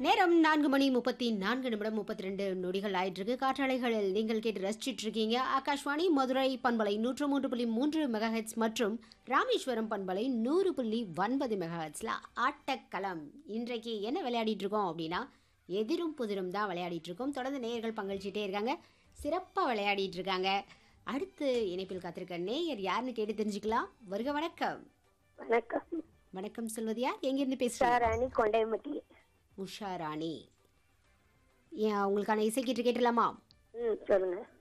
நேரம் நான்கு மணி முப்பத்தி நான்கு நிமிடம் முப்பத்தி ரெண்டு நொடிகள் ஆயிட்டு இருக்கு காற்றாலைகளில் நீங்கள் கேட்டு ரசிச்சிட்டு இருக்கீங்க ஆகாஷ்வாணி மதுரை பண்பலை நூற்று மூன்று புள்ளி மூன்று மெகாஹெட்ஸ் மற்றும் ராமேஸ்வரம் பண்பலை நூறு புள்ளி ஒன்பது மெகாஹெட்ஸ்ல ஆட்டக்களம் இன்றைக்கு என்ன விளையாடிட்டு இருக்கோம் அப்படின்னா எதிரும் புதிரும் தான் விளையாடிட்டு இருக்கோம் தொடர்ந்து நேயர்கள் பங்களிச்சிட்டே இருக்காங்க சிறப்பாக விளையாடிட்டு இருக்காங்க அடுத்து இணைப்பில் காத்திருக்க நேயர் யாருன்னு கேட்டு தெரிஞ்சுக்கலாம் வருக வணக்கம் வணக்கம் வணக்கம் சொல்வது யார் எங்கிருந்து பேசுறீங்க சார் அணி கொண்டைமட்டி உஷா ராணி ஏன் உங்களுக்கான இசைக்கீட்டு கேட்டுலாமா ம் சொல்லுங்க